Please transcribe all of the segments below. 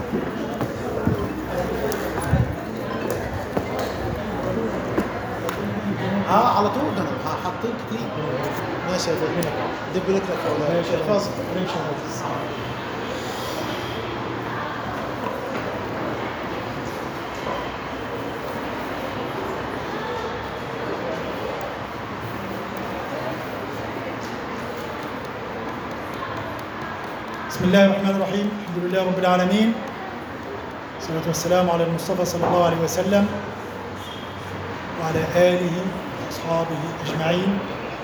اه على طول ده انا حاطين كتير ماشي يا دكتور دي بلك لك ولا ماشي يا فاصل ماشي يا مهندس. بسم الله الرحمن الرحيم الحمد لله رب العالمين والصلاة والسلام على المصطفى صلى الله عليه وسلم وعلى آله وأصحابه أجمعين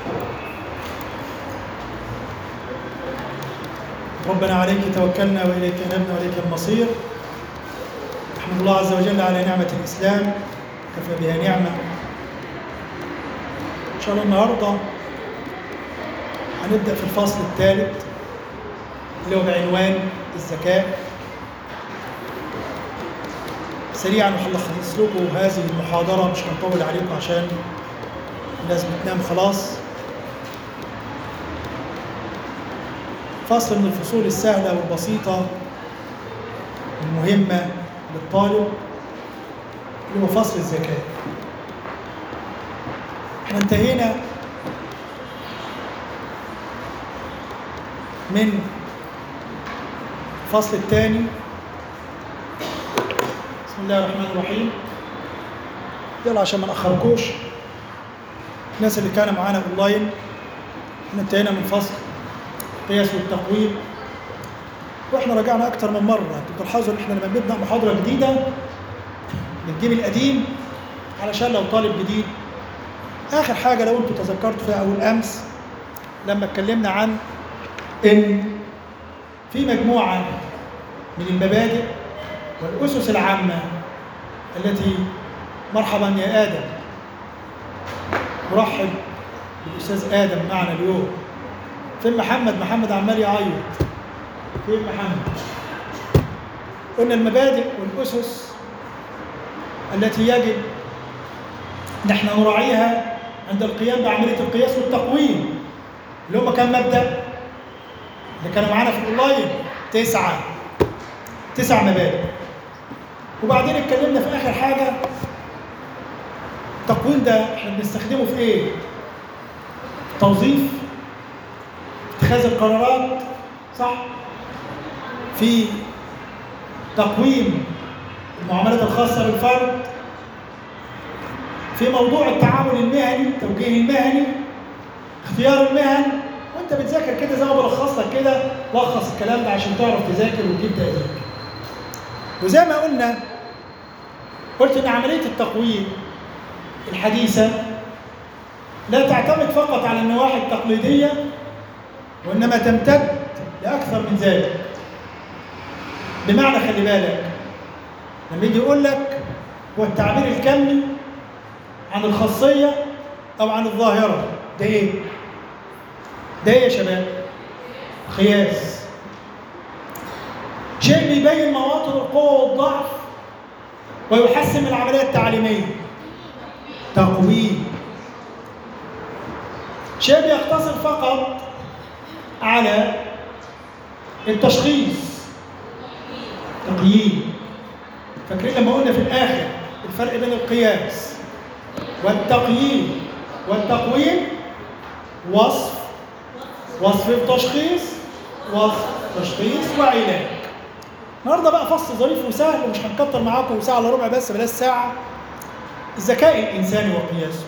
ربنا عليك توكلنا وإليك نبنا وإليك المصير نحمد الله عز وجل على نعمة الإسلام كفى بها نعمة إن شاء الله النهاردة هنبدأ في الفصل الثالث اللي هو بعنوان الزكاة سريعا هلخص لكم هذه المحاضرة مش هنطول عليكم عشان الناس بتنام خلاص فصل من الفصول السهلة والبسيطة المهمة للطالب اللي هو فصل الزكاة احنا انتهينا من الفصل الثاني بسم الله الرحمن الرحيم يلا عشان ما نأخركوش الناس اللي كانوا معانا اونلاين احنا انتهينا من فصل القياس والتقويم واحنا رجعنا اكتر من مره انتوا تلاحظوا ان احنا لما بنبدا محاضره جديده بنجيب القديم علشان لو طالب جديد اخر حاجه لو انتوا تذكرتوا فيها اول امس لما اتكلمنا عن ان في مجموعه من المبادئ والاسس العامه التي مرحبا يا ادم مرحب بالاستاذ ادم معنا اليوم فين محمد محمد عمال يعيط فين محمد قلنا المبادئ والاسس التي يجب ان احنا نراعيها عند القيام بعمليه القياس والتقويم اللي هم كام مبدا اللي كانوا معانا في الاونلاين تسعه تسع مبادئ وبعدين اتكلمنا في اخر حاجه التقويم ده احنا بنستخدمه في ايه؟ توظيف اتخاذ القرارات صح؟ في تقويم المعاملات الخاصة بالفرد في موضوع التعامل المهني التوجيه المهني اختيار المهن وانت بتذاكر كده زي ما بلخص لك كده لخص الكلام ده عشان تعرف تذاكر وتجيب تقدير وزي ما قلنا قلت ان عمليه التقويم الحديثه لا تعتمد فقط على النواحي التقليديه وانما تمتد لاكثر من ذلك بمعنى خلي بالك لما يجي يقول لك هو التعبير الكمي عن الخاصيه او عن الظاهره ده ايه؟ ده ايه يا شباب؟ قياس شيء بيبين مواطن القوه والضعف ويحسن العمليه التعليميه تقويم شيء بيقتصر فقط على التشخيص تقييم فاكرين لما قلنا في الاخر الفرق بين القياس والتقييم والتقويم وصف وصف التشخيص وصف تشخيص وعلاج النهارده بقى فصل ظريف وسهل ومش هنكتر معاكم ساعه الا ربع بس بلاش ساعه الذكاء الانساني وقياسه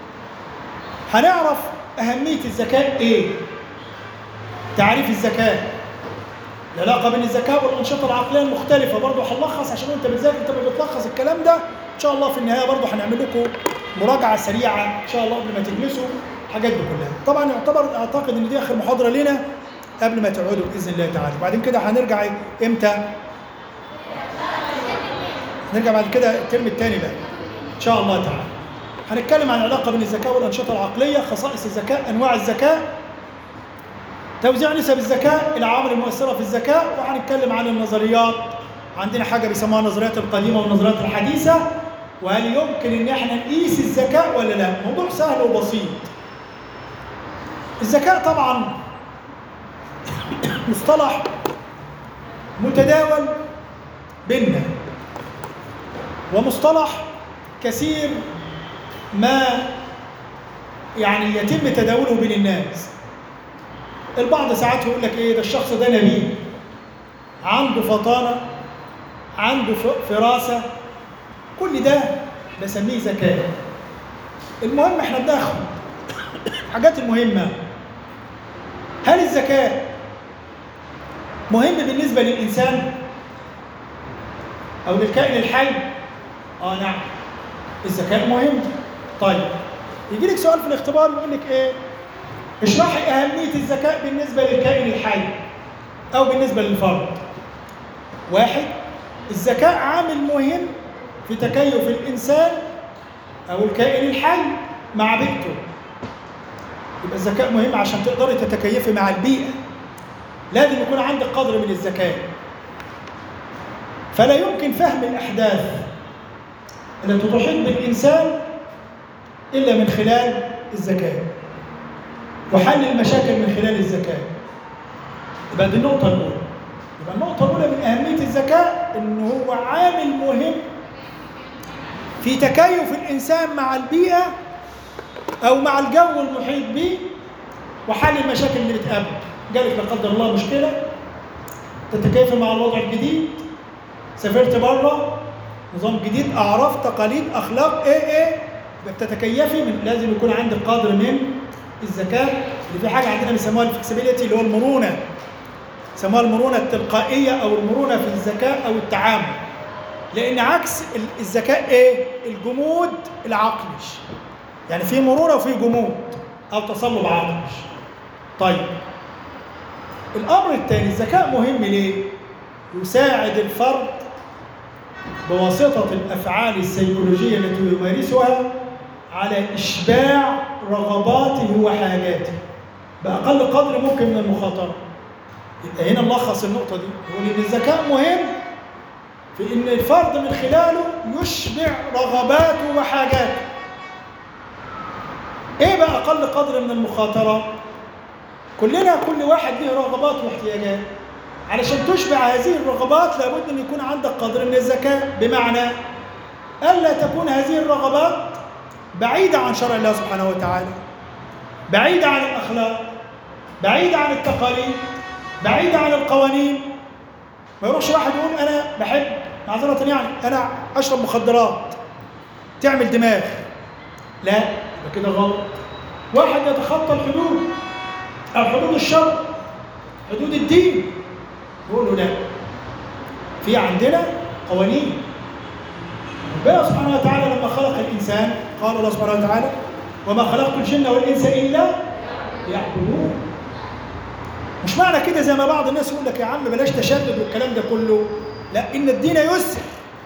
هنعرف اهميه الذكاء ايه تعريف الذكاء العلاقه بين الذكاء والانشطه العقليه المختلفه برضه هنلخص عشان انت بتذاكر انت بتلخص الكلام ده ان شاء الله في النهايه برضه هنعمل لكم مراجعه سريعه ان شاء الله قبل ما تجلسوا الحاجات دي كلها طبعا يعتبر اعتقد ان دي اخر محاضره لنا قبل ما تقعدوا باذن الله تعالى وبعدين كده هنرجع امتى نرجع بعد كده الترم الثاني بقى ان شاء الله تعالى هنتكلم عن العلاقه بين الذكاء والانشطه العقليه خصائص الذكاء انواع الذكاء توزيع نسب الذكاء العوامل المؤثره في الذكاء وهنتكلم عن النظريات عندنا حاجه بيسموها النظريات القديمه والنظريات الحديثه وهل يمكن ان احنا نقيس الذكاء ولا لا موضوع سهل وبسيط الذكاء طبعا مصطلح متداول بيننا ومصطلح كثير ما يعني يتم تداوله بين الناس البعض ساعات يقول لك ايه ده الشخص ده نبيل عنده فطانه عنده ف- فراسه كل ده بسميه ذكاء المهم احنا بناخد الحاجات المهمه هل الذكاء مهم بالنسبه للانسان او للكائن الحي اه نعم الذكاء مهم طيب يجي لك سؤال في الاختبار يقول لك ايه اشرحي اهميه الذكاء بالنسبه للكائن الحي او بالنسبه للفرد واحد الذكاء عامل مهم في تكيف الانسان او الكائن الحي مع بيئته يبقى الذكاء مهم عشان تقدري تتكيفي مع البيئه لازم يكون عندك قدر من الذكاء فلا يمكن فهم الاحداث التي تحيط بالانسان الا من خلال الذكاء وحل المشاكل من خلال الذكاء يبقى دي النقطة الأولى يبقى النقطة الأولى من أهمية الذكاء إن هو عامل مهم في تكيف الإنسان مع البيئة أو مع الجو المحيط به وحل المشاكل اللي بتقابله جالك لا قدر الله مشكلة تتكيف مع الوضع الجديد سافرت بره نظام جديد أعراف تقاليد أخلاق إيه إيه يبقى بتتكيفي من لازم يكون عندك قدر من الذكاء اللي في حاجه عندنا بيسموها الفلكسبيليتي اللي هو المرونه يسموها المرونه التلقائيه او المرونه في الذكاء او التعامل لان عكس ال- الذكاء ايه الجمود العقلي يعني في مرونه وفي جمود او تصلب عقلي طيب الامر الثاني الذكاء مهم ليه يساعد الفرد بواسطه الافعال السيكولوجيه التي يمارسها على إشباع رغباته وحاجاته بأقل قدر ممكن من المخاطرة يبقى هنا نلخص النقطة دي يقول إن الذكاء مهم في إن الفرد من خلاله يشبع رغباته وحاجاته إيه بقى أقل قدر من المخاطرة؟ كلنا كل واحد له رغبات واحتياجات علشان تشبع هذه الرغبات لابد أن يكون عندك قدر من الذكاء بمعنى ألا تكون هذه الرغبات بعيدة عن شرع الله سبحانه وتعالى بعيدة عن الأخلاق بعيدة عن التقاليد بعيدة عن القوانين ما يروحش واحد يقول أنا بحب معذرة يعني أنا أشرب مخدرات تعمل دماغ لا يبقى كده غلط واحد يتخطى الحدود أو حدود الشرع حدود الدين يقول له لا في عندنا قوانين ربنا سبحانه وتعالى لما خلق الانسان قال الله سبحانه وتعالى وما خلقت الجن والانس الا ليعبدون مش معنى كده زي ما بعض الناس يقول لك يا عم بلاش تشدد والكلام ده كله لا ان الدين يسر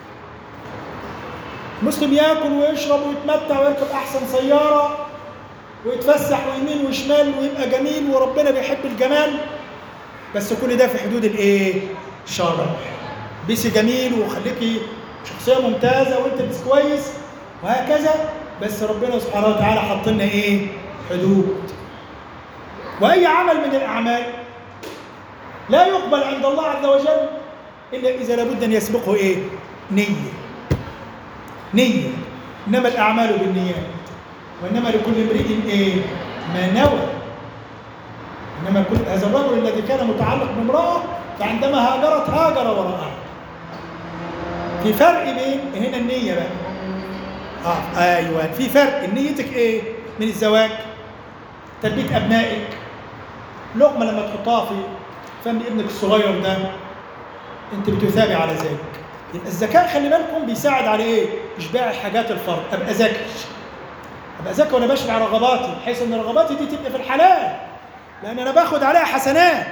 المسلم ياكل ويشرب ويتمتع ويركب احسن سياره ويتفسح ويمين وشمال ويبقى جميل وربنا بيحب الجمال بس كل ده في حدود الايه؟ الشرع بيسي جميل وخليكي شخصيه ممتازه وانت بس كويس وهكذا بس ربنا سبحانه وتعالى حط لنا ايه؟ حدود واي عمل من الاعمال لا يقبل عند الله عز وجل الا اذا لابد ان يسبقه ايه؟ نيه نيه انما الاعمال بالنيات وانما لكل امرئ ايه؟ ما نوى انما كل هذا الرجل الذي كان متعلق بامراه فعندما هاجرت هاجر وراءها في فرق بين هنا النية بقى اه ايوه في فرق نيتك ايه من الزواج تربية ابنائك لقمة لما تحطها في فم ابنك الصغير ده انت بتثابي على ذلك يبقى الذكاء خلي بالكم بيساعد على ايه؟ اشباع حاجات الفرد ابقى ذكي ابقى ذكي وانا بشبع رغباتي بحيث ان رغباتي دي تبقى في الحلال لان انا باخد عليها حسنات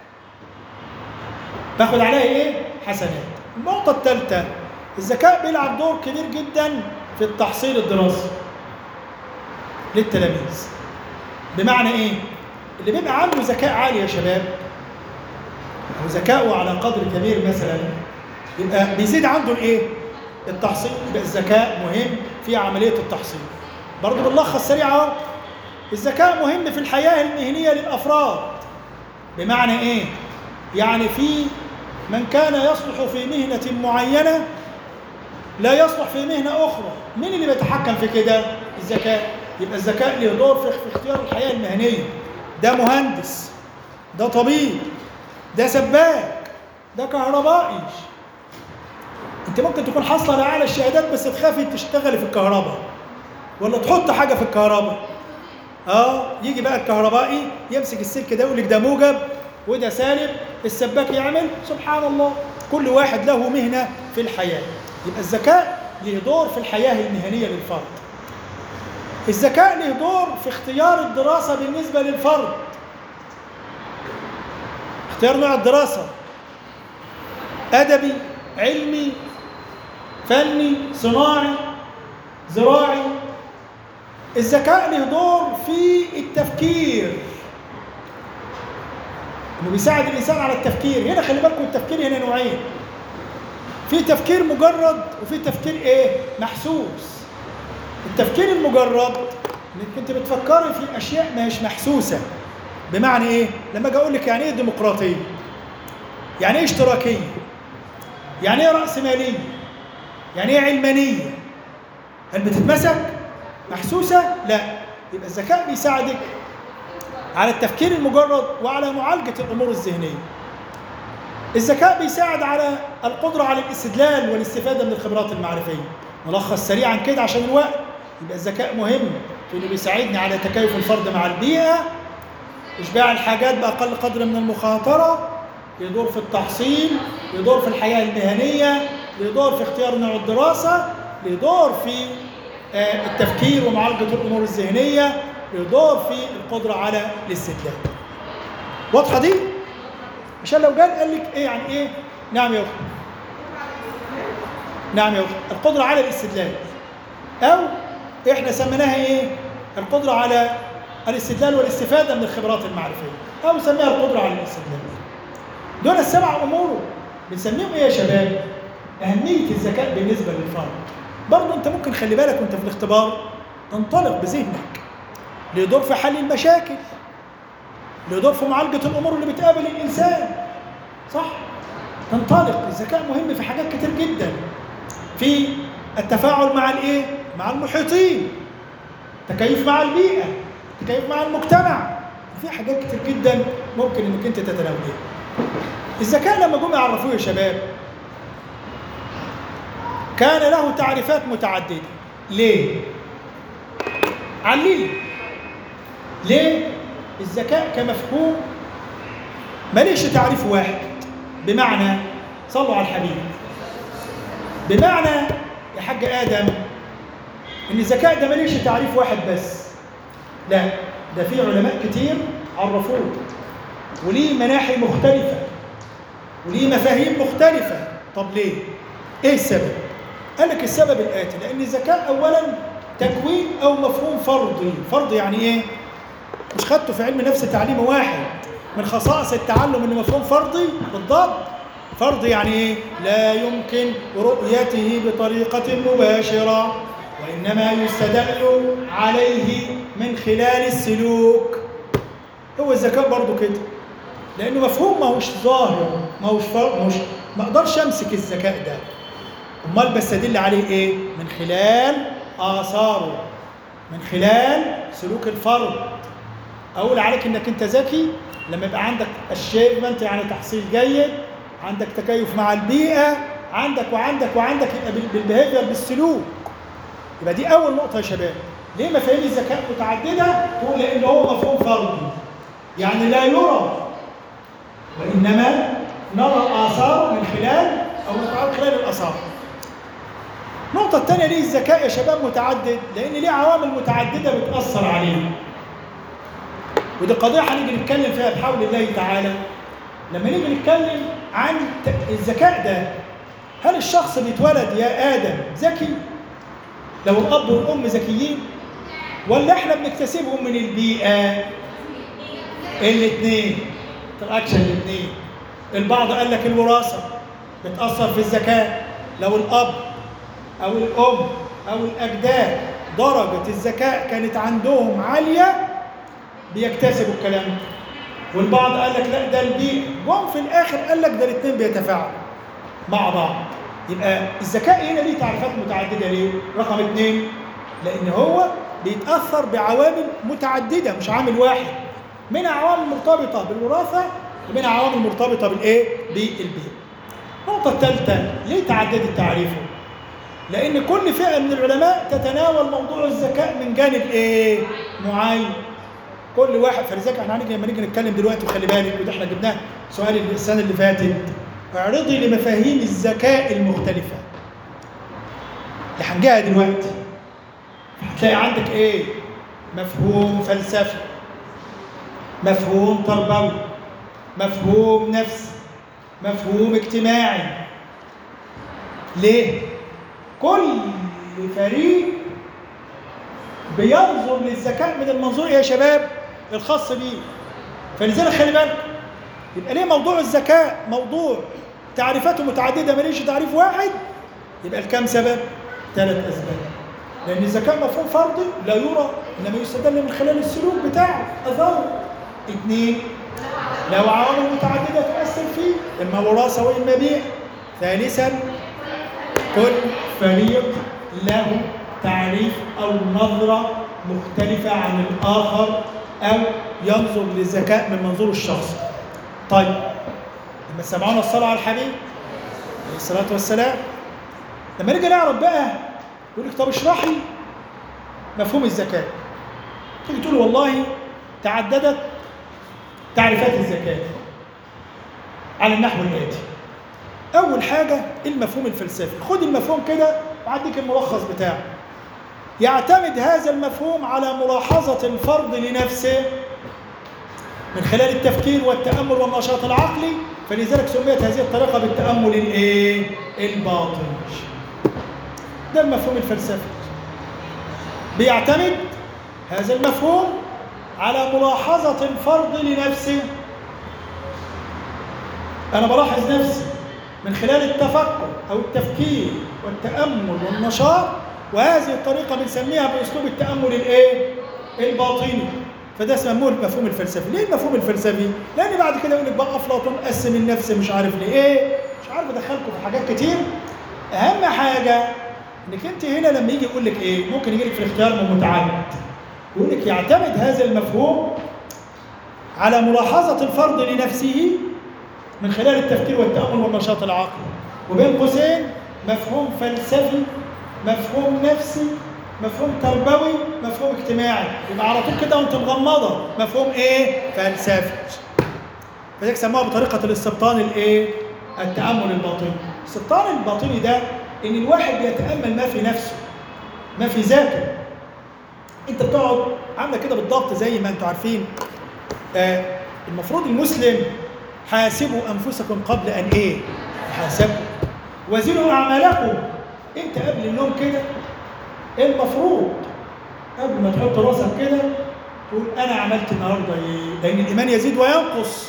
باخد عليها ايه؟ حسنات النقطة الثالثة الذكاء بيلعب دور كبير جدا في التحصيل الدراسي للتلاميذ بمعنى ايه؟ اللي بيبقى عنده ذكاء عالي يا شباب او ذكاؤه على قدر كبير مثلا يبقى بيزيد عنده الايه؟ التحصيل يبقى الذكاء مهم في عملية التحصيل برضه بنلخص سريع اهو الذكاء مهم في الحياة المهنية للأفراد بمعنى ايه؟ يعني في من كان يصلح في مهنة معينة لا يصلح في مهنة أخرى مين اللي بيتحكم في كده؟ الذكاء يبقى الذكاء له دور في في اختيار الحياة المهنية ده مهندس ده طبيب ده سباك ده كهربائي انت ممكن تكون حاصله على اعلى الشهادات بس تخافي تشتغلي في الكهرباء ولا تحط حاجه في الكهرباء اه يجي بقى الكهربائي يمسك السلك ده يقول لك ده موجب وده سالب السباك يعمل سبحان الله كل واحد له مهنه في الحياه يبقى الذكاء له دور في الحياه المهنيه للفرد الذكاء له دور في اختيار الدراسه بالنسبه للفرد اختيار نوع الدراسه ادبي علمي فني صناعي زراعي الذكاء له دور في التفكير انه بيساعد الانسان على التفكير هنا خلي بالكم التفكير هنا نوعين في تفكير مجرد وفي تفكير ايه محسوس التفكير المجرد انك انت بتفكري في اشياء ما هيش محسوسه بمعنى ايه لما اجي اقول لك يعني ايه ديمقراطيه يعني ايه اشتراكيه يعني ايه راسماليه يعني ايه علمانيه هل بتتمسك محسوسه لا يبقى الذكاء بيساعدك على التفكير المجرد وعلى معالجه الامور الذهنيه الذكاء بيساعد على القدره على الاستدلال والاستفاده من الخبرات المعرفيه ملخص سريعا كده عشان الوقت يبقى الذكاء مهم في انه بيساعدني على تكيف الفرد مع البيئه اشباع الحاجات باقل قدر من المخاطره يدور في التحصيل يدور في الحياه المهنيه يدور في اختيار نوع الدراسه يدور في آه، التفكير ومعالجه الامور الذهنيه يدور في القدره على الاستدلال واضحه دي عشان لو قال قال لك ايه يعني ايه نعم يا اخي نعم يا اخي القدره على الاستدلال او احنا سميناها ايه القدره على الاستدلال والاستفاده من الخبرات المعرفيه او نسميها القدره على الاستدلال دول السبع امور بنسميهم ايه يا شباب اهميه الذكاء بالنسبه للفرد برضه انت ممكن خلي بالك وانت في الاختبار تنطلق بذهنك ليدور في حل المشاكل ليدور في معالجه الامور اللي بتقابل الانسان صح تنطلق الذكاء مهم في حاجات كتير جدا في التفاعل مع الايه مع المحيطين تكيف مع البيئه تكيف مع المجتمع في حاجات كتير جدا ممكن انك انت تتناولها الذكاء لما جم يعرفوه يا شباب كان له تعريفات متعدده ليه عليه ليه الذكاء كمفهوم ماليش تعريف واحد بمعنى صلوا على الحبيب بمعنى يا حاج ادم ان الذكاء ده ماليش تعريف واحد بس لا ده في علماء كتير عرفوه وليه مناحي مختلفه وليه مفاهيم مختلفه طب ليه ايه السبب قال لك السبب الاتي لان الذكاء اولا تكوين او مفهوم فرضي فرض يعني ايه مش خدته في علم نفس تعليم واحد من خصائص التعلم انه مفهوم فرضي بالضبط فرض يعني ايه لا يمكن رؤيته بطريقه مباشره وانما يستدل عليه من خلال السلوك هو الذكاء برضو كده لانه مفهوم ما هوش ظاهر ما هوش فرض ما هوش ما اقدرش امسك الذكاء ده امال بستدل عليه ايه من خلال اثاره من خلال سلوك الفرد اقول عليك انك انت ذكي لما يبقى عندك اشيفمنت يعني تحصيل جيد عندك تكيف مع البيئه عندك وعندك وعندك يبقى بالبيهيفير بالسلوك يبقى دي اول نقطه يا شباب ليه مفاهيم الذكاء متعدده تقول لان هو مفهوم فردي يعني لا يرى وانما نرى اثاره من خلال او نتعرض خلال الاثار النقطة الثانية ليه الذكاء يا شباب متعدد؟ لأن ليه عوامل متعددة بتأثر عليه. ودي قضية هنيجي نتكلم فيها بحول الله تعالى. لما نيجي نتكلم عن الذكاء ده هل الشخص بيتولد يا آدم ذكي؟ لو الأب والأم ذكيين؟ ولا إحنا بنكتسبهم من البيئة؟ الاثنين تراكشن الاثنين. البعض قال لك الوراثة بتأثر في الذكاء. لو الأب أو الأم أو الأجداد درجة الذكاء كانت عندهم عالية بيكتسبوا الكلام ده والبعض قال لك لا ده البيئة جم في الآخر قال لك ده الاثنين بيتفاعلوا مع بعض يبقى الذكاء هنا ليه تعريفات متعددة ليه؟ رقم اثنين لأن هو بيتأثر بعوامل متعددة مش عامل واحد منها عوامل مرتبطة بالوراثة ومنها عوامل مرتبطة بالإيه؟ بالبيئة. النقطة الثالثة ليه تعددت تعريفه؟ لأن كل فئة من العلماء تتناول موضوع الذكاء من جانب إيه؟ معين. كل واحد فلذلك احنا هنيجي لما نيجي نتكلم دلوقتي وخلي بالك وده احنا جبناه سؤال السنة اللي فاتت اعرضي لمفاهيم الذكاء المختلفة. اللي هنجيها دلوقتي. هتلاقي عندك ايه؟ مفهوم فلسفي. مفهوم تربوي. مفهوم نفسي. مفهوم اجتماعي. ليه؟ كل فريق بينظر للذكاء من المنظور يا شباب الخاص بيه فلذلك خلي بالك يبقى ليه موضوع الذكاء موضوع تعريفاته متعدده ماليش تعريف واحد يبقى الكام سبب؟ ثلاث اسباب لان الذكاء مفهوم فردي لا يرى انما يستدل من خلال السلوك بتاعه اثاره اثنين لو عوامل متعدده تؤثر فيه اما وراثه واما بيئه ثالثا كل فريق له تعريف أو نظرة مختلفة عن الآخر أو ينظر للذكاء من منظور الشخص طيب لما سمعونا الصلاة على الحبيب عليه الصلاة والسلام لما نيجي نعرف بقى يقول لك طب اشرح لي مفهوم الذكاء تيجي تقول والله تعددت تعريفات الذكاء على النحو الآتي أول حاجة المفهوم الفلسفي خد المفهوم كده وعندك الملخص بتاعه يعتمد هذا المفهوم على ملاحظة الفرد لنفسه من خلال التفكير والتأمل والنشاط العقلي فلذلك سميت هذه الطريقة بالتأمل الإيه؟ الباطني ده المفهوم الفلسفي بيعتمد هذا المفهوم على ملاحظة الفرد لنفسه أنا بلاحظ نفسي من خلال التفكر أو التفكير والتأمل والنشاط وهذه الطريقة بنسميها بأسلوب التأمل الإيه؟ الباطني فده اسمه المفهوم الفلسفي، ليه المفهوم الفلسفي؟ لأن بعد كده يقول لك بقى أفلاطون قسم النفس مش عارف لإيه؟ مش عارف أدخلكم في حاجات كتير. أهم حاجة إنك أنت هنا لما يجي يقول لك إيه؟ ممكن يجي لك في الاختيار من متعدد. يقول لك يعتمد هذا المفهوم على ملاحظة الفرد لنفسه من خلال التفكير والتأمل والنشاط العقلي وبين قوسين مفهوم فلسفي مفهوم نفسي مفهوم تربوي مفهوم اجتماعي يبقى على طول كده وانت مغمضه مفهوم ايه فلسفي فذلك سموها بطريقه الاستبطان الايه التامل الباطني الاستبطان الباطني ده ان الواحد بيتامل ما في نفسه ما في ذاته انت بتقعد عامله كده بالضبط زي ما انتم عارفين آه المفروض المسلم حاسبوا انفسكم قبل ان ايه حاسبوا وزنوا اعمالكم انت قبل النوم كده المفروض قبل ما تحط راسك كده تقول انا عملت النهارده ايه لان الايمان يزيد وينقص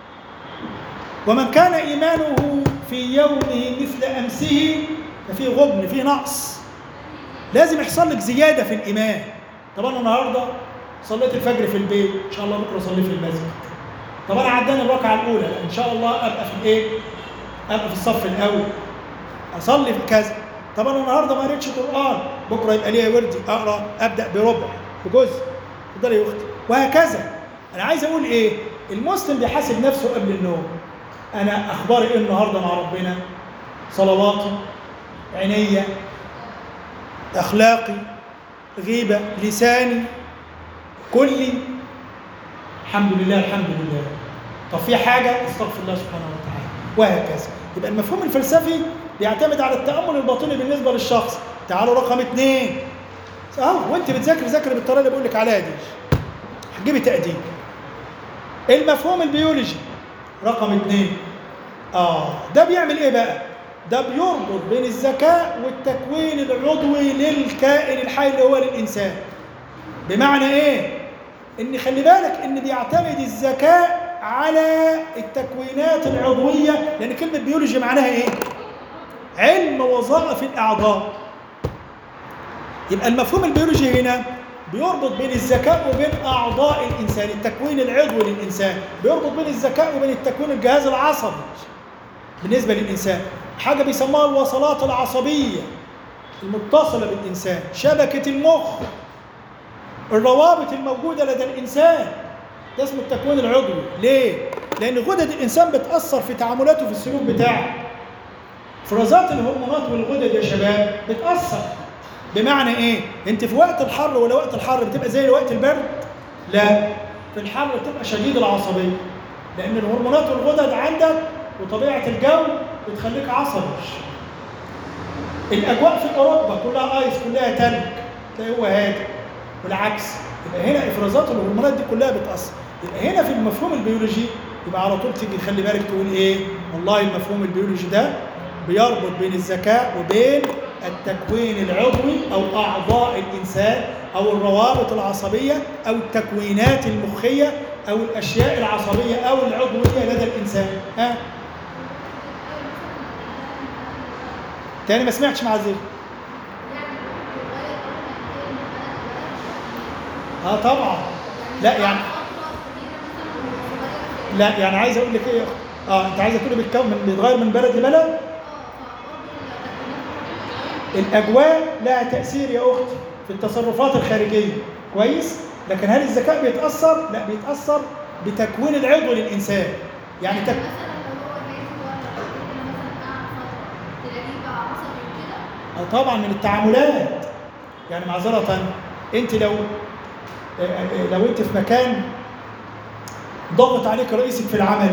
ومن كان ايمانه في يومه مثل امسه ففي غبن في نقص لازم يحصل لك زياده في الايمان طب انا النهارده صليت الفجر في البيت ان شاء الله بكره اصلي في المسجد طب انا عداني الركعه الاولى ان شاء الله ابقى في الايه ابقى في الصف الاول اصلي في كذا طب انا النهارده ما قريتش قران بكره يبقى ليا وردي اقرا ابدا بربع بجزء اتفضلي يا اختي وهكذا انا عايز اقول ايه المسلم بيحاسب نفسه قبل النوم انا اخباري ايه النهارده مع ربنا صلواتي عينيا اخلاقي غيبه لساني كلي الحمد لله الحمد لله طب في حاجه استغفر الله سبحانه وتعالى وهكذا يبقى المفهوم الفلسفي بيعتمد على التامل الباطني بالنسبه للشخص تعالوا رقم اثنين اهو وانت بتذاكر ذاكر بالطريقه اللي بقول لك عليها دي هتجيبي تقدير المفهوم البيولوجي رقم اثنين اه ده بيعمل ايه بقى ده بيربط بين الذكاء والتكوين العضوي للكائن الحي اللي هو للانسان بمعنى ايه ان خلي بالك ان بيعتمد الذكاء على التكوينات العضويه لان كلمه بيولوجي معناها ايه علم وظائف الاعضاء يبقى المفهوم البيولوجي هنا بيربط بين الذكاء وبين اعضاء الانسان التكوين العضوي للانسان بيربط بين الذكاء وبين التكوين الجهاز العصبي بالنسبه للانسان حاجه بيسموها الوصلات العصبيه المتصله بالانسان شبكه المخ الروابط الموجوده لدى الانسان ده اسمه التكوين العضوي ليه لان غدد الانسان بتاثر في تعاملاته في السلوك بتاعه افرازات الهرمونات والغدد يا شباب بتاثر بمعنى ايه انت في وقت الحر ولا وقت الحر بتبقى زي وقت البرد لا في الحر بتبقى شديد العصبيه لان الهرمونات والغدد عندك وطبيعه الجو بتخليك عصبي الاجواء في اوروبا كلها ايس كلها تلج تلاقي هو هادي والعكس يبقى هنا افرازات الهرمونات دي كلها بتاثر يبقى هنا في المفهوم البيولوجي يبقى على طول تيجي تخلي بالك تقول ايه والله المفهوم البيولوجي ده بيربط بين الذكاء وبين التكوين العضوي او اعضاء الانسان او الروابط العصبيه او التكوينات المخيه او الاشياء العصبيه او العضويه لدى الانسان ها تاني ما سمعتش مع الزير اه طبعا لا يعني لا يعني عايز اقول لك ايه يا أخت؟ اه انت عايزه تقولي بيتكون من بيتغير من بلد لبلد الاجواء لها تاثير يا اختي في التصرفات الخارجيه كويس لكن هل الذكاء بيتاثر لا بيتاثر بتكوين العضو للانسان يعني تك... آه طبعا من التعاملات يعني معذره انت لو آه، آه، لو انت في مكان ضغط عليك رئيسك في العمل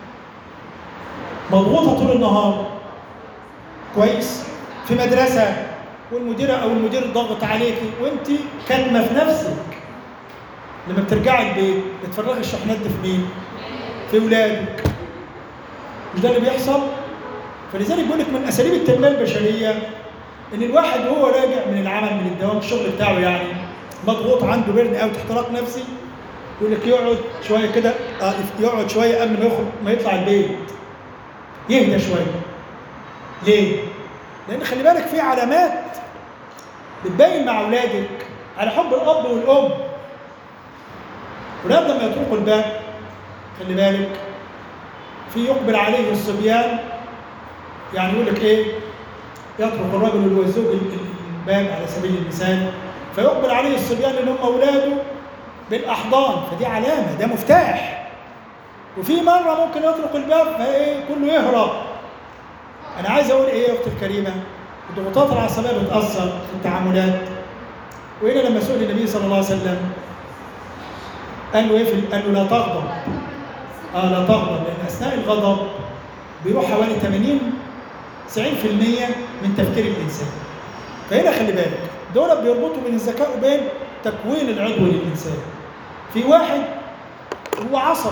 مضغوطه طول النهار كويس في مدرسه والمديره او المدير ضغط عليكي وانت كاتمه في نفسك لما بترجعي البيت بتفرغي الشحنات دي في مين؟ في ولادك مش ده اللي بيحصل؟ فلذلك بيقول لك من اساليب التنميه البشريه ان الواحد وهو راجع من العمل من الدوام الشغل بتاعه يعني مضغوط عنده برن او احتراق نفسي يقول لك يقعد شويه كده آه، يقعد شويه قبل ما يخرج ما يطلع البيت يهدى شويه ليه؟ لان خلي بالك في علامات بتبين مع اولادك على حب الاب والام ولاد لما يطرقوا الباب خلي بالك في يقبل عليه الصبيان يعني يقول لك ايه يطرق الرجل اللي هو الزوج الباب على سبيل المثال فيقبل عليه الصبيان اللي هم اولاده بالاحضان فدي علامه ده مفتاح وفي مره ممكن يطرق الباب فايه كله يهرب انا عايز اقول ايه يا اختي الكريمه الضغوطات العصبيه بتاثر في التعاملات وهنا لما سئل النبي صلى الله عليه وسلم قال له ايه في قال له لا تغضب اه لا تغضب لان اثناء الغضب بيروح حوالي 80 90% من تفكير الانسان فهنا خلي بالك دول بيربطوا بين الذكاء وبين تكوين العضو للانسان في واحد هو عصبي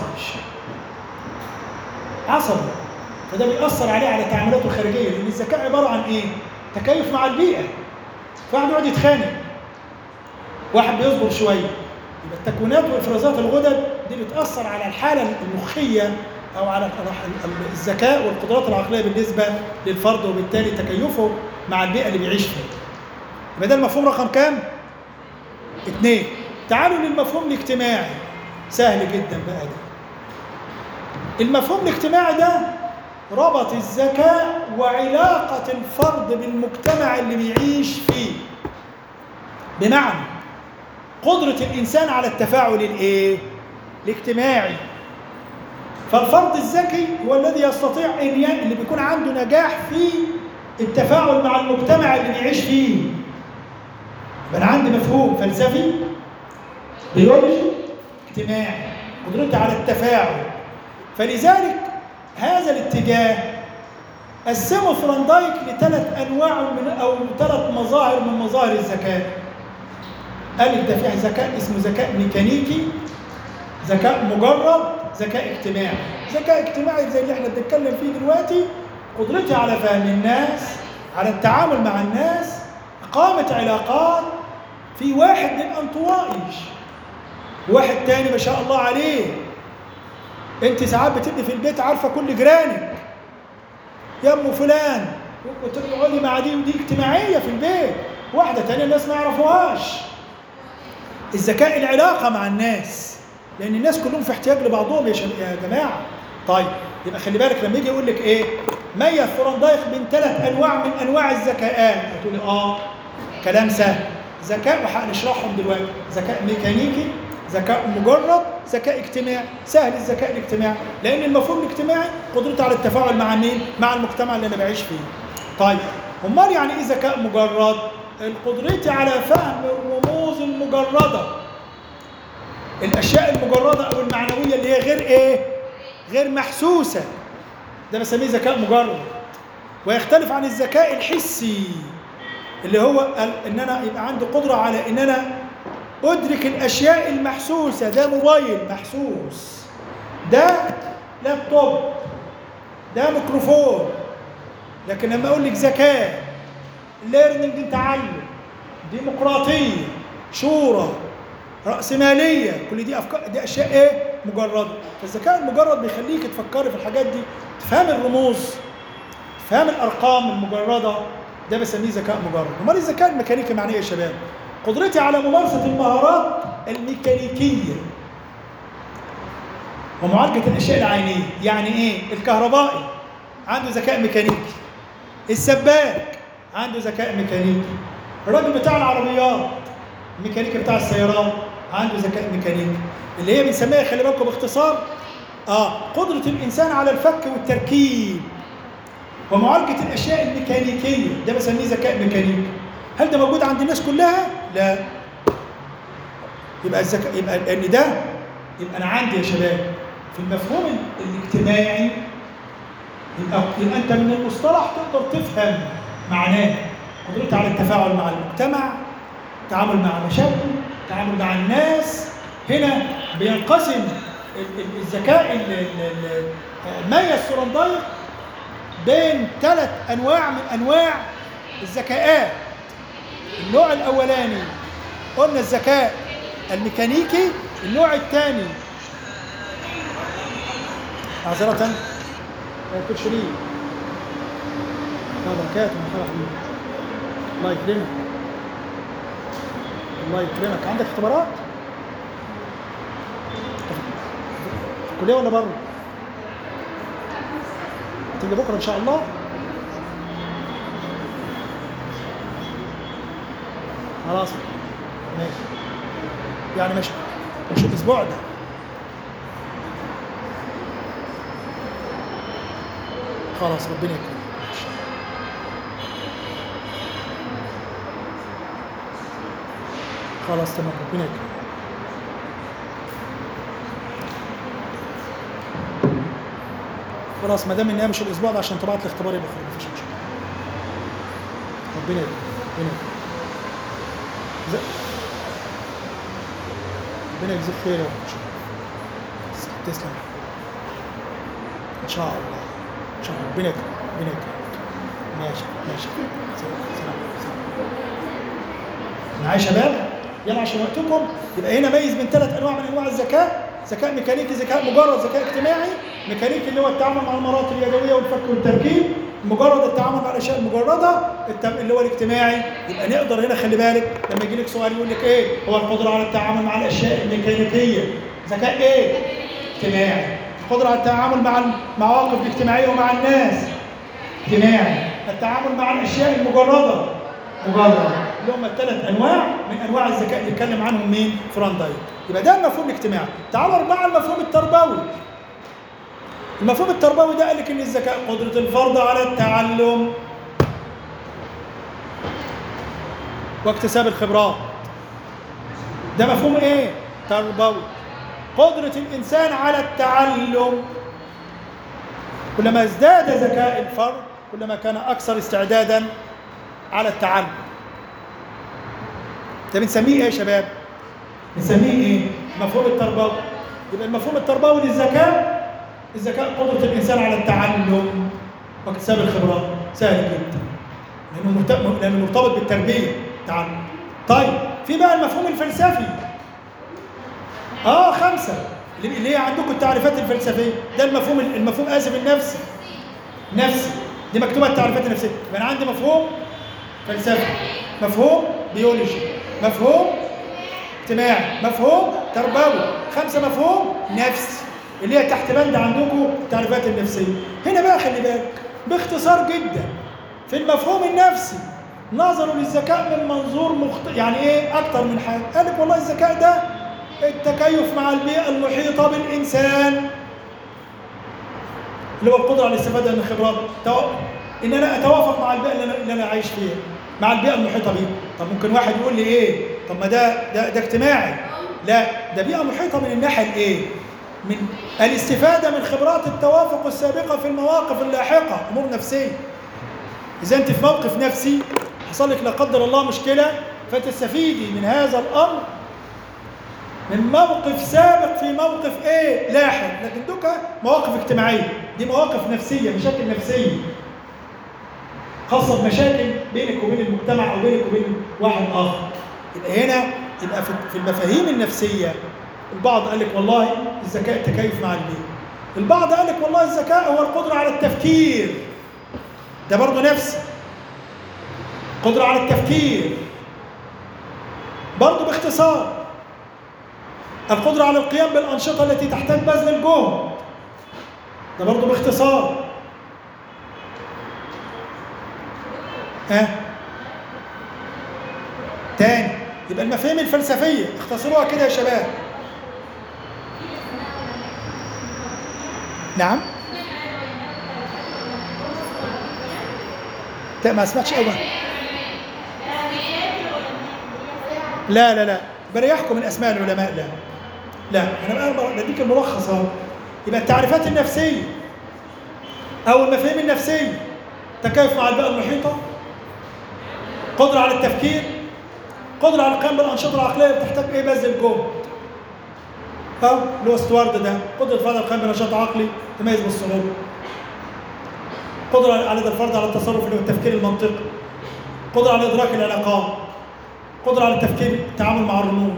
عصبي فده بيأثر عليه على تعاملاته الخارجيه لان الذكاء عباره عن ايه؟ تكيف مع البيئه فواحد يقعد يتخانق واحد بيصبر شويه يبقى التكوينات وافرازات الغدد دي بتأثر على الحاله المخيه او على الذكاء والقدرات العقليه بالنسبه للفرد وبالتالي تكيفه مع البيئه اللي بيعيش فيها. يبقى ده المفهوم رقم كام؟ اثنين. تعالوا للمفهوم الاجتماعي. سهل جدا بقى ده. المفهوم الاجتماعي ده ربط الذكاء وعلاقة الفرد بالمجتمع اللي بيعيش فيه. بمعنى قدرة الإنسان على التفاعل الإيه؟ الاجتماعي. فالفرد الذكي هو الذي يستطيع ان ي... اللي بيكون عنده نجاح في التفاعل مع المجتمع اللي بيعيش فيه. يبقى انا عندي مفهوم فلسفي بيولوجي اجتماعي قدرتي على التفاعل فلذلك هذا الاتجاه قسمه فرندايك لثلاث انواع من او ثلاث مظاهر من مظاهر الذكاء. قال لك ده فيه ذكاء اسمه ذكاء ميكانيكي ذكاء مجرد ذكاء اجتماعي ذكاء اجتماعي زي اللي احنا بنتكلم فيه دلوقتي قدرتي على فهم الناس على التعامل مع الناس إقامة علاقات في واحد من انطوائش واحد تاني ما شاء الله عليه انت ساعات بتبقي في البيت عارفه كل جيرانك يا ام فلان وتقعدي مع دي ودي اجتماعيه في البيت واحده تانية الناس ما يعرفوهاش الذكاء العلاقه مع الناس لان الناس كلهم في احتياج لبعضهم يا شب- يا جماعه طيب يبقى خلي بالك لما يجي يقول لك ايه ميز ثورندايك بين ثلاث انواع من انواع الذكاءات هتقولي اه كلام سهل ذكاء وهنشرحهم دلوقتي ذكاء ميكانيكي ذكاء مجرد ذكاء اجتماعي سهل الذكاء الاجتماعي لان المفهوم الاجتماعي قدرته على التفاعل مع مين مع المجتمع اللي انا بعيش فيه طيب امال يعني ايه ذكاء مجرد قدرتي على فهم الرموز المجرده الاشياء المجرده او المعنويه اللي هي غير ايه غير محسوسه ده بسميه ذكاء مجرد ويختلف عن الذكاء الحسي اللي هو ال- ان انا يبقى عندي قدره على ان انا ادرك الاشياء المحسوسه ده موبايل محسوس ده لابتوب ده ميكروفون لكن لما اقول لك ذكاء ليرنينج تعلم ديمقراطيه شورى رأسمالية كل دي أفكار دي أشياء إيه؟ مجردة فالذكاء المجرد بيخليك تفكري في الحاجات دي تفهم الرموز تفهم الأرقام المجردة ده بسميه ذكاء مجرد أمال الذكاء الميكانيكي معناه إيه يا شباب؟ قدرتي على ممارسة المهارات الميكانيكية ومعالجة الأشياء العينية يعني إيه؟ الكهربائي عنده ذكاء ميكانيكي السباك عنده ذكاء ميكانيكي الراجل بتاع العربيات الميكانيكي بتاع السيارات عنده ذكاء ميكانيكي اللي هي بنسميها خلي بالكم باختصار اه قدرة الإنسان على الفك والتركيب ومعالجة الأشياء الميكانيكية ده بسميه ذكاء ميكانيكي هل ده موجود عند الناس كلها؟ لا يبقى الذكاء يبقى لأن ده يبقى أنا عندي يا شباب في المفهوم ال- الاجتماعي يبقى يبقى أنت من المصطلح تقدر تفهم معناه قدرتي على التفاعل مع المجتمع التعامل مع مشاكل التعامل مع الناس هنا بينقسم ال- ال- الذكاء ال- ال- ال- ميز السرندايق بين ثلاث انواع من انواع الذكاءات النوع الاولاني قلنا الذكاء الميكانيكي النوع الثاني معذرة ما يكونش ليه لا بركاته من خلق الله يكرمك الله يكرمك عندك اختبارات في الكلية ولا بره هتيجي بكرة إن شاء الله خلاص ماشي يعني مش مش الأسبوع ده خلاص ربنا يكرمك ماشي. خلاص تمام ربنا يكرمك خلاص ما دام ان هي مش الاسبوع ده عشان تبعت لي اختبار يبقى خلاص مفيش مشكله ربنا يكرمك ربنا يكرمك ز- ربنا يجزيك خير يا رب ان شاء الله تسلم- تسلم ان شاء الله ان شاء الله ربنا يكرمك ربنا يكرمك ماشي ماشي سلام سلام سلام معايا يا شباب يلا عشان وقتكم يبقى هنا ميز بين ثلاث انواع من انواع الذكاء ذكاء ميكانيكي ذكاء مجرد ذكاء اجتماعي ميكانيكي اللي هو التعامل مع المهارات اليدويه والفك والتركيب مجرد التعامل مع الاشياء المجرده الت- اللي هو الاجتماعي يبقى نقدر هنا خلي بالك لما يجي لك سؤال يقول لك ايه هو القدره على التعامل مع الاشياء الميكانيكيه ذكاء ايه اجتماعي القدره على التعامل مع المواقف الاجتماعيه ومع الناس اجتماعي التعامل مع الاشياء المجرده مجرد اللي هم الثلاث انواع من انواع الذكاء اللي اتكلم عنهم مين فراندايك يبقى ده المفهوم الاجتماعي تعالوا مع المفهوم التربوي المفهوم التربوي ده قال لك ان الذكاء قدره الفرد على التعلم واكتساب الخبرات ده مفهوم ايه تربوي قدره الانسان على التعلم كلما ازداد ذكاء الفرد كلما كان اكثر استعدادا على التعلم ده بنسميه ايه يا شباب بنسميه ايه المفهوم التربوي يبقى المفهوم التربوي للذكاء الذكاء قدرة الإنسان على التعلم واكتساب الخبرات سهل جدا لأنه مرتبط لأنه مرتبط بالتربية تعلم طيب في بقى المفهوم الفلسفي اه خمسة اللي اللي هي عندكم التعريفات الفلسفية ده المفهوم المفهوم آسف النفسي نفسي دي مكتوبة التعريفات النفسية يبقى أنا عندي مفهوم فلسفي مفهوم بيولوجي مفهوم اجتماعي مفهوم تربوي خمسة مفهوم نفسي اللي هي تحت بند عندكم التعريفات النفسية هنا بقى خلي بالك باختصار جدا في المفهوم النفسي نظروا للذكاء من منظور مخت... يعني ايه اكتر من حاجه قال لك والله الذكاء ده التكيف مع البيئه المحيطه بالانسان اللي هو القدره على الاستفاده من الخبرات تو... ان انا اتوافق مع البيئه اللي انا, اللي أنا عايش فيها مع البيئه المحيطه بي طب ممكن واحد يقول لي ايه طب ما ده ده, ده اجتماعي لا ده بيئه محيطه من الناحيه الايه من الاستفاده من خبرات التوافق السابقه في المواقف اللاحقه امور نفسيه اذا انت في موقف نفسي حصل لك لا قدر الله مشكله فتستفيدي من هذا الامر من موقف سابق في موقف ايه لاحق لكن دوكا مواقف اجتماعيه دي مواقف نفسيه مشاكل نفسيه خاصه بمشاكل بينك وبين المجتمع او بينك وبين واحد اخر يبقى هنا يبقى في المفاهيم النفسيه البعض قال لك والله الذكاء التكيف مع البيئه البعض قال لك والله الذكاء هو القدره على التفكير ده برضه نفسي قدرة على التفكير برضه باختصار القدرة على القيام بالأنشطة التي تحتاج بذل الجهد ده برضه باختصار ها تاني يبقى المفاهيم الفلسفية اختصروها كده يا شباب نعم لا ما سمعتش اول لا لا لا بريحكم من اسماء العلماء لا لا انا بقى بديك الملخص اهو يبقى التعريفات النفسيه او المفاهيم النفسيه تكيف مع البيئه المحيطه قدره على التفكير قدره على القيام بالانشطه العقليه اللي بتحتاج ايه بذل الجهد او اللي هو ستوارد ده قدره فرد القيام بنشاط عقلي تميز بالصعوبه قدرة على الفرد على التصرف اللي هو التفكير المنطقي قدرة على إدراك العلاقات قدرة على التفكير التعامل مع الرموز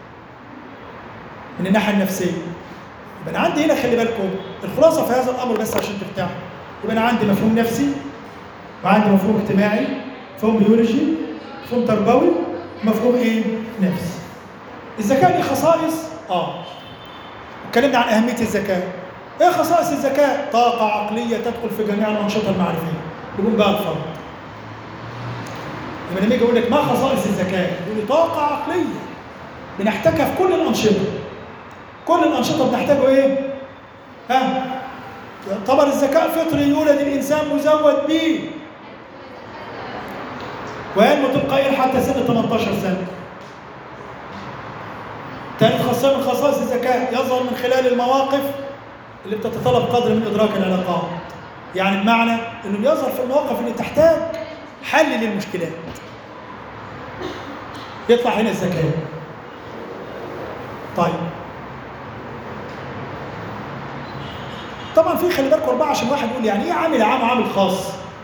من الناحية النفسية يبقى أنا عندي هنا خلي بالكم الخلاصة في هذا الأمر بس عشان ترتاحوا يبقى أنا عندي مفهوم نفسي وعندي مفهوم اجتماعي مفهوم بيولوجي مفهوم تربوي مفهوم إيه؟ نفسي الذكاء ليه خصائص؟ آه اتكلمنا عن أهمية الذكاء ايه خصائص الذكاء؟ طاقة عقلية تدخل في جميع الأنشطة المعرفية. يقول بقى الفرد. لما لما يجي يقول لك ما خصائص الذكاء؟ يقول لي طاقة عقلية بنحتاجها في كل الأنشطة. كل الأنشطة بنحتاجه إيه؟ ها؟ يعتبر الذكاء فطري يولد الإنسان مزود به. وينمو تلقائيا حتى سن 18 سنة. ثالث خاصية من خصائص الذكاء يظهر من خلال المواقف اللي بتتطلب قدر من ادراك العلاقات يعني بمعنى انه بيظهر في المواقف اللي تحتاج حل للمشكلات يطلع هنا الذكاء طيب طبعا في خلي بالكم اربعه عشان واحد يقول يعني ايه عامل عام وعامل خاص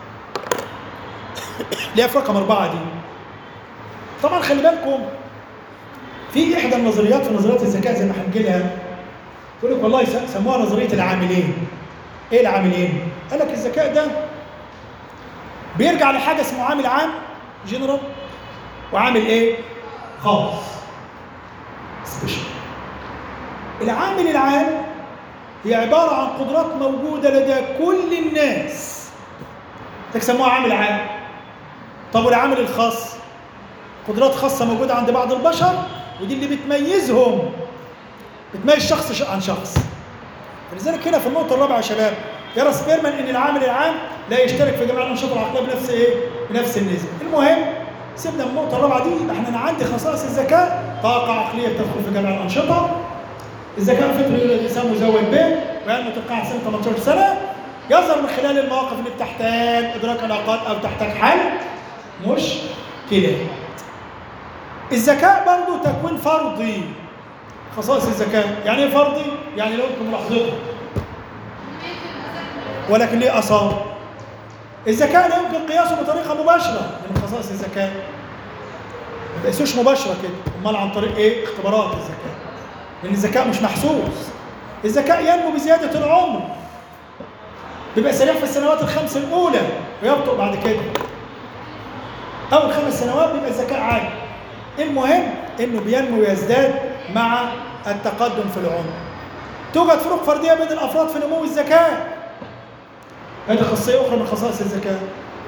ليه في رقم اربعه دي طبعا خلي بالكم في احدى النظريات في نظريات الذكاء زي ما هنجي لها يقول لك والله سموها نظريه العاملين ايه العاملين قال لك الذكاء ده بيرجع لحاجه اسمه عامل عام جنرال وعامل ايه خاص سبيشال العامل العام هي عباره عن قدرات موجوده لدى كل الناس تسموها عامل عام طب والعامل الخاص قدرات خاصه موجوده عند بعض البشر ودي اللي بتميزهم بتميز شخص عن شخص فلذلك هنا في النقطة الرابعة يا شباب يرى سبيرمان ان العامل العام لا يشترك في جميع الأنشطة العقلية بنفس ايه؟ بنفس النسبة. المهم سيبنا من النقطة الرابعة دي يبقى احنا عندي خصائص الذكاء طاقة عقلية تدخل في جميع الأنشطة الذكاء الفطري يولد الإنسان مزود به وينمو تلقائيا سنة 18 سنة يظهر من خلال المواقف اللي بتحتاج إدراك علاقات أو تحتاج حل مشكلات. الذكاء برضه تكوين فردي خصائص الذكاء يعني ايه فردي يعني لو انتم ملاحظته ولكن ليه اثار الذكاء لا يمكن قياسه بطريقه مباشره من خصائص الذكاء ما بقيسوش مباشره كده امال عن طريق ايه اختبارات الذكاء لان الذكاء مش محسوس الذكاء ينمو بزياده العمر بيبقى سريع في السنوات الخمس الاولى ويبطئ بعد كده اول خمس سنوات بيبقى الذكاء عالي المهم انه بينمو ويزداد مع التقدم في العمر توجد فروق فرديه بين الافراد في نمو الذكاء هذه خاصيه اخرى من خصائص الذكاء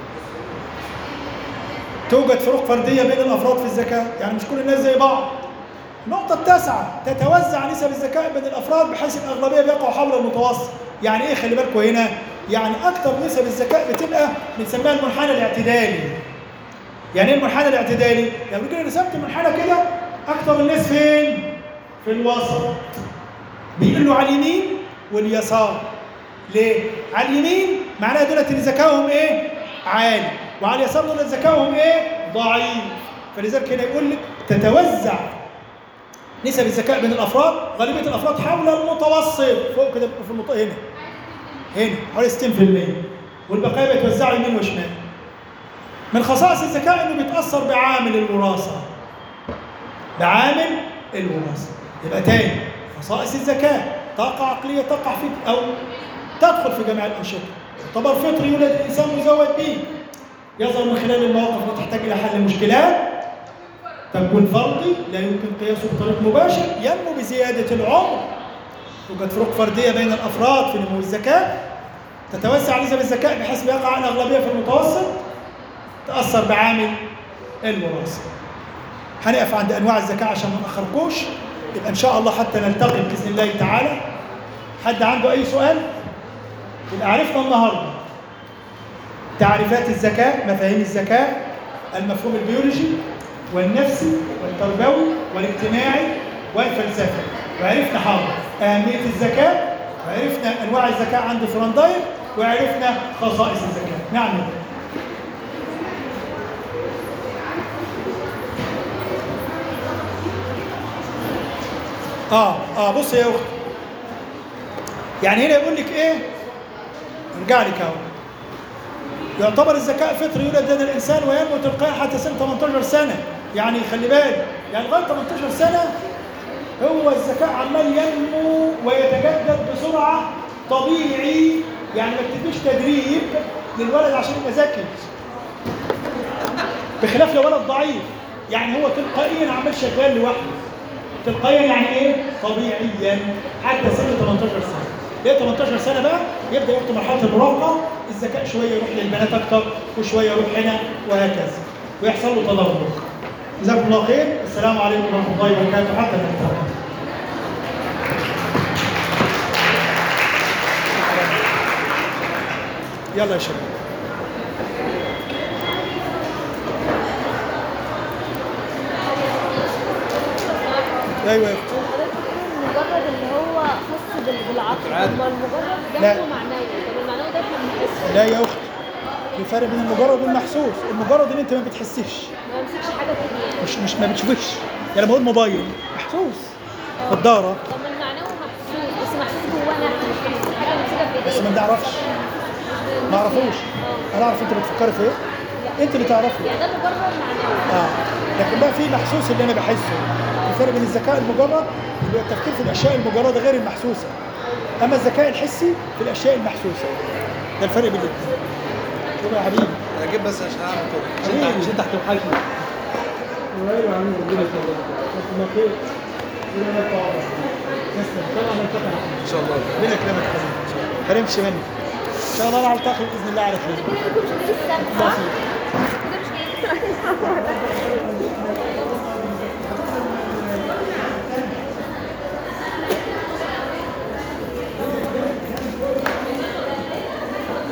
توجد فروق فرديه بين الافراد في الذكاء يعني مش كل الناس زي بعض النقطة التاسعة تتوزع نسب الذكاء بين الأفراد بحيث الأغلبية بيقعوا حول المتوسط، يعني إيه خلي بالكم هنا؟ يعني أكثر نسب الذكاء بتبقى بنسميها المنحنى الاعتدالي. يعني إيه المنحنى الاعتدالي؟ يعني كده رسمت المنحنى كده أكثر الناس فين؟ في الوسط. بيقلوا على اليمين واليسار. ليه؟ على اليمين معناها دولت اللي ذكائهم إيه؟ عالي، وعلى اليسار دول ذكائهم إيه؟ ضعيف. فلذلك هنا يقول لك تتوزع نسب الذكاء بين الافراد غالبيه الافراد حول المتوسط فوق كده في المط... هنا هنا حوالي 60% والبقيه بيتوزعوا يمين وشمال من خصائص الذكاء انه بيتاثر بعامل الوراثه بعامل الوراثه يبقى تاني خصائص الذكاء طاقه عقليه تقع في او تدخل في جميع الانشطه يعتبر فطري يولد الانسان مزود به يظهر من خلال المواقف التي تحتاج الى حل مشكلات تكون فردي لا يمكن قياسه بطريق مباشر ينمو بزيادة العمر توجد فروق فردية بين الأفراد في نمو الذكاء تتوسع نسب الذكاء بحيث يقع الأغلبية في المتوسط تأثر بعامل الوراثة هنقف عند أنواع الذكاء عشان ما نأخركوش يبقى إن شاء الله حتى نلتقي بإذن الله تعالى حد عنده أي سؤال؟ يبقى عرفنا النهارده تعريفات الذكاء مفاهيم الذكاء المفهوم البيولوجي والنفسي والتربوي والاجتماعي والفلسفي وعرفنا حاضر أهمية الذكاء وعرفنا أنواع الذكاء عند فرنداير وعرفنا خصائص الذكاء نعم يا بيه. اه اه بص يا اخت يعني هنا يقول لك ايه ارجع لك اهو يعتبر الذكاء فطري يولد لدى الانسان وينمو تلقائيا حتى سن 18 سنه يعني خلي بالك يعني لغايه 18 سنه هو الذكاء عمال ينمو ويتجدد بسرعه طبيعي يعني ما بتديش تدريب للولد عشان يبقى ذكي بخلاف لو ولد ضعيف يعني هو تلقائيا عمال شغال لوحده تلقائيا يعني ايه؟ طبيعيا حتى سن 18 سنه ليه 18 سنه بقى يبدا ياخد مرحله المراهقه الذكاء شويه يروح للبنات اكتر وشويه يروح هنا وهكذا ويحصل له تدهور جزاكم الله خير السلام عليكم ورحمه الله وبركاته حتى نلتقي يلا يا شباب ايوه يا اختي حضرتك بتقول مجرد اللي هو خاص بال- بالعقل عادي. ما المجرد ده لا. هو معنوي طب المعنوي ده احنا بنحسه لا يا اختي في فرق بين المجرد والمحسوس المجرد ان انت ما بتحسش ما بمسكش حاجه في ايدي مش مش ما بتشوفش يعني لما اقول موبايل محسوس نضاره طب ما المعنوي محسوس بس محسوس جوانا احنا مش بنحس حاجه بنمسكها في ايدينا بس ما بنعرفش ما اعرفوش اه انا اعرف انت بتفكري في ايه انت اللي تعرفي يعني ده مجرد معنوي اه لكن بقى في محسوس اللي انا بحسه الفرق بين الذكاء المجرد اللي هو التفكير في الاشياء المجرده غير المحسوسه اما الذكاء الحسي في الاشياء المحسوسه ده الفرق بين الاثنين شوف يا حبيبي انا اجيب بس عشان اعمل كده حبيبي. عشان عشان تحت الحاجه ايوه يا عم ربنا يخليك ما خير ربنا يطول تسلم طبعا انت ان شاء الله ربنا يكرمك يا حبيبي ما حرمش منك ان شاء الله نلتقي باذن الله على خير ممكن يكون في السبب صح؟ ده مش جاي